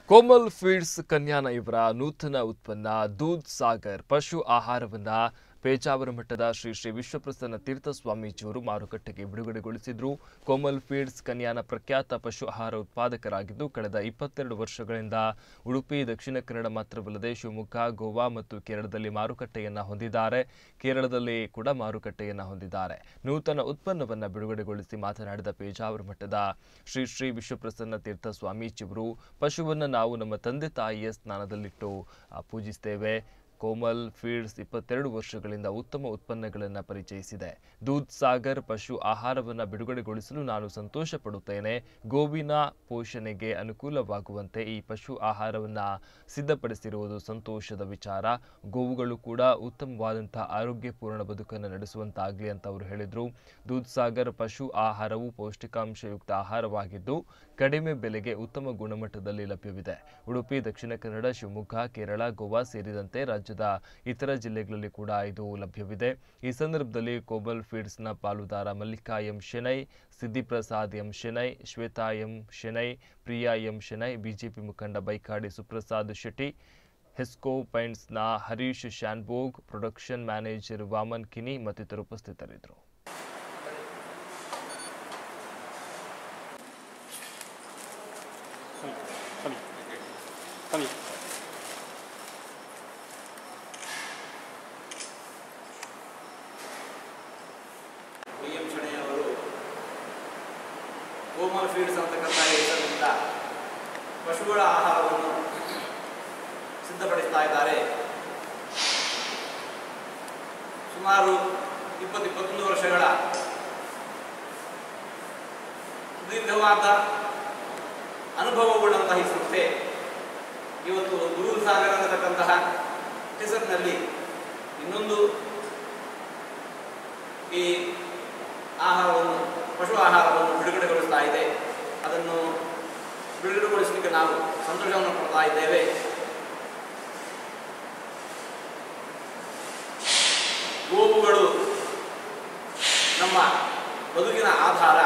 Komal feeds Kanyana ಇವರ ನೂತನ ಉತ್ಪನ್ನ ದೂದ್ ಸಾಗರ್ ಪಶು ಆಹಾರವನ್ನ ಪೇಜಾವರ ಮಠದ ಶ್ರೀ ಶ್ರೀ ವಿಶ್ವಪ್ರಸನ್ನ ತೀರ್ಥ ಸ್ವಾಮೀಜಿಯವರು ಮಾರುಕಟ್ಟೆಗೆ ಬಿಡುಗಡೆಗೊಳಿಸಿದ್ರು ಕೋಮಲ್ ಫೀಡ್ಸ್ ಕನ್ಯಾನ ಪ್ರಖ್ಯಾತ ಪಶು ಆಹಾರ ಉತ್ಪಾದಕರಾಗಿದ್ದು ಕಳೆದ ಇಪ್ಪತ್ತೆರಡು ವರ್ಷಗಳಿಂದ ಉಡುಪಿ ದಕ್ಷಿಣ ಕನ್ನಡ ಮಾತ್ರವಲ್ಲದೆ ಶಿವಮೊಗ್ಗ ಗೋವಾ ಮತ್ತು ಕೇರಳದಲ್ಲಿ ಮಾರುಕಟ್ಟೆಯನ್ನ ಹೊಂದಿದ್ದಾರೆ ಕೇರಳದಲ್ಲಿ ಕೂಡ ಮಾರುಕಟ್ಟೆಯನ್ನ ಹೊಂದಿದ್ದಾರೆ ನೂತನ ಉತ್ಪನ್ನವನ್ನ ಬಿಡುಗಡೆಗೊಳಿಸಿ ಮಾತನಾಡಿದ ಪೇಜಾವರ ಮಠದ ಶ್ರೀ ಶ್ರೀ ವಿಶ್ವಪ್ರಸನ್ನ ತೀರ್ಥ ಸ್ವಾಮೀಜಿಯವರು ಪಶುವನ್ನು ನಾವು ನಮ್ಮ ತಂದೆ ತಾಯಿಯ ಸ್ನಾನದಲ್ಲಿಟ್ಟು ಆ, ಪೂಜಿಸ್ತೇವೆ ಕೋಮಲ್ ಫೀಡ್ಸ್ ಇಪ್ಪತ್ತೆರಡು ವರ್ಷಗಳಿಂದ ಉತ್ತಮ ಉತ್ಪನ್ನಗಳನ್ನು ಪರಿಚಯಿಸಿದೆ ದೂದ್ ಸಾಗರ್ ಪಶು ಆಹಾರವನ್ನು ಬಿಡುಗಡೆಗೊಳಿಸಲು ನಾನು ಸಂತೋಷ ಪಡುತ್ತೇನೆ ಗೋವಿನ ಪೋಷಣೆಗೆ ಅನುಕೂಲವಾಗುವಂತೆ ಈ ಪಶು ಆಹಾರವನ್ನು ಸಿದ್ಧಪಡಿಸಿರುವುದು ಸಂತೋಷದ ವಿಚಾರ ಗೋವುಗಳು ಕೂಡ ಉತ್ತಮವಾದಂತಹ ಆರೋಗ್ಯಪೂರ್ಣ ಬದುಕನ್ನು ನಡೆಸುವಂತಾಗಲಿ ಅಂತ ಅವರು ಹೇಳಿದರು ದೂದ್ ಸಾಗರ್ ಪಶು ಆಹಾರವು ಪೌಷ್ಟಿಕಾಂಶಯುಕ್ತ ಆಹಾರವಾಗಿದ್ದು ಕಡಿಮೆ ಬೆಲೆಗೆ ಉತ್ತಮ ಗುಣಮಟ್ಟದಲ್ಲಿ ಲಭ್ಯವಿದೆ ಉಡುಪಿ ದಕ್ಷಿಣ ಕನ್ನಡ ಶಿವಮೊಗ್ಗ ಕೇರಳ ಗೋವಾ ಸೇರಿದಂತೆ ರಾಜ್ಯದ ಇತರ ಜಿಲ್ಲೆಗಳಲ್ಲಿ ಕೂಡ ಇದು ಲಭ್ಯವಿದೆ ಈ ಸಂದರ್ಭದಲ್ಲಿ ಕೋಬಲ್ ಫೀಡ್ಸ್ನ ಪಾಲುದಾರ Mallika M Shenoy Siddiprasad M Shenoy Shweta M Shenoy Priya M Shenoy BJP ಮುಖಂಡ ಬೈಕಾಡಿ ಸುಪ್ರಸಾದ್ ಶೆಟ್ಟಿ ಹೆಸ್ಕೋ ಪೈಂಟ್ಸ್ನ ಹರೀಶ್ ಶಾನ್ಭೋಗ್ ಪ್ರೊಡಕ್ಷನ್ ಮ್ಯಾನೇಜರ್ ವಾಮನ್ ಕಿನಿ ಮತ್ತಿತರರು ಉಪಸ್ಥಿತರಿದ್ದರು ಕಮ್ಮಿ ಕಮ್ಮಿ ಡಿ ಎಂ ಶೆಣೆಯವರು ಗೋಮಲ್ ಫೀಡ್ಸ್ ಅಂತಕ್ಕಂಥ ಹೆಸರಿನಿಂದ ಪಶುಗಳ ಆಹಾರವನ್ನು ಸಿದ್ಧಪಡಿಸ್ತಾ ಇದ್ದಾರೆ ಸುಮಾರು ಇಪ್ಪತ್ತು ಇಪ್ಪತ್ತೊಂದು ವರ್ಷಗಳ ಸುದೀರ್ಘವಾದ ಅನುಭವವುಳ್ಳಂತಹ ಈ ಸಂಸ್ಥೆ ಇವತ್ತು ಗುರು ಸಾಗರ ಅನ್ನತಕ್ಕಂತಹ ಹೆಸರಿನಲ್ಲಿ ಇನ್ನೊಂದು ಈ ಆಹಾರವನ್ನು ಪಶು ಆಹಾರವನ್ನು ಬಿಡುಗಡೆಗೊಳಿಸ್ತಾ ಇದೆ ಅದನ್ನು ಬಿಡುಗಡೆಗೊಳಿಸಲಿಕ್ಕೆ ನಾವು ಸಂತೋಷವನ್ನು ಪಡ್ತಾ ಇದ್ದೇವೆ ಗೋವುಗಳು ನಮ್ಮ ಬದುಕಿನ ಆಧಾರ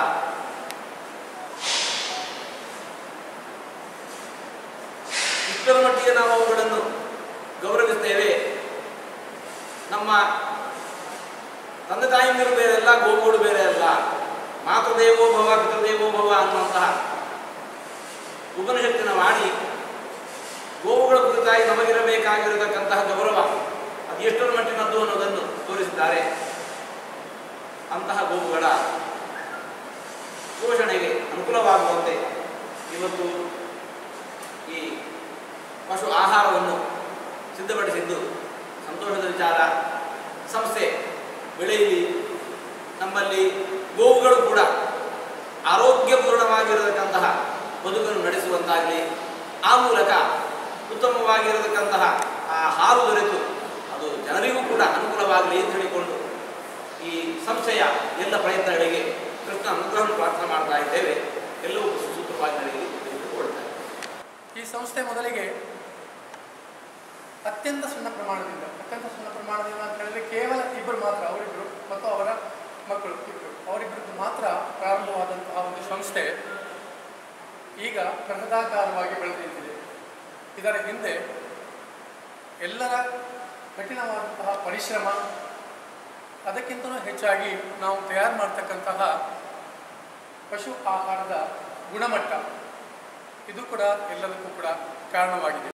ಇಷ್ಟರ ಮಟ್ಟಿಗೆ ನಾವು ಅವುಗಳನ್ನು ಗೌರವಿಸ್ತೇವೆ ನಮ್ಮ ತಂದೆ ತಾಯಿಯಂದಿರು ಬೇರೆ ಅಲ್ಲ ಗೋವುಗಳು ಬೇರೆ ಅಲ್ಲ ಮಾತೃದೇವೋ ಭವ ಪಿತೃದೇವೋ ಭವ ಅನ್ನುವಂತಹ ಉಪನಿಷತ್ತಿನ ವಾಣಿ ಗೋವುಗಳ ಕುರಿತಾಗಿ ನಮಗಿರಬೇಕಾಗಿರತಕ್ಕಂತಹ ಗೌರವ ಅದು ಎಷ್ಟರ ಮಟ್ಟಿನದ್ದು ಅನ್ನೋದನ್ನು ತೋರಿಸಿದ್ದಾರೆ ಅಂತಹ ಗೋವುಗಳ ಪೋಷಣೆಗೆ ಅನುಕೂಲವಾಗುವಂತೆ ಇವತ್ತು ಈ ಪಶು ಆಹಾರವನ್ನು ಸಿದ್ಧಪಡಿಸಿದ್ದು ಸಂತೋಷದ ವಿಚಾರ ಸಂಸ್ಥೆ ಬೆಳೆಯಲಿ ನಮ್ಮಲ್ಲಿ ಗೋವುಗಳು ಕೂಡ ಆರೋಗ್ಯಪೂರ್ಣವಾಗಿರತಕ್ಕಂತಹ ಬದುಕನ್ನು ನಡೆಸುವಂತಾಗಲಿ ಆ ಮೂಲಕ ಉತ್ತಮವಾಗಿರತಕ್ಕಂತಹ ಆ ಹಾಲು ದೊರೆತು ಅದು ಜನರಿಗೂ ಕೂಡ ಅನುಕೂಲವಾಗಲಿ ಅಂತ ಹೇಳಿಕೊಂಡು ಈ ಸಂಸ್ಥೆಯ ಎಲ್ಲ ಪ್ರಯತ್ನಗಳಿಗೆ ಕೃಷ್ಣ ಅನುಗ್ರಹವನ್ನು ಪ್ರಾರ್ಥನೆ ಮಾಡ್ತಾ ಇದ್ದೇವೆ ಎಲ್ಲವೂ ಸುಸೂತ್ರವಾಗಿ ನಡೆಯಲಿ ಎಂದು ಕೋರ್ತಾ ಇದ್ದೇವೆ. ಈ ಸಂಸ್ಥೆ ಮೊದಲಿಗೆ ಅತ್ಯಂತ ಸಣ್ಣ ಪ್ರಮಾಣದಿಂದ ಅತ್ಯಂತ ಸಣ್ಣ ಪ್ರಮಾಣದಿಂದ ಅಂತ ಹೇಳಿದ್ರೆ ಕೇವಲ ಇಬ್ಬರು ಮಾತ್ರ ಅವರಿಬ್ಬರು ಮತ್ತು ಅವರ ಮಕ್ಕಳು ಇಬ್ಬರು ಅವರಿಬ್ಬರದ್ದು ಮಾತ್ರ ಪ್ರಾರಂಭವಾದಂತಹ ಒಂದು ಸಂಸ್ಥೆ ಈಗ ಬೃಹದಾಕಾರವಾಗಿ ಬೆಳೆದು ನಿಂತಿದೆ ಇದರ ಹಿಂದೆ ಎಲ್ಲರ ಕಠಿಣವಾದಂತಹ ಪರಿಶ್ರಮ ಅದಕ್ಕಿಂತಲೂ ಹೆಚ್ಚಾಗಿ ನಾವು ತಯಾರು ಮಾಡ್ತಕ್ಕಂತಹ ಪಶು ಆಹಾರದ ಗುಣಮಟ್ಟ ಇದು ಕೂಡ ಎಲ್ಲದಕ್ಕೂ ಕೂಡ ಕಾರಣವಾಗಿದೆ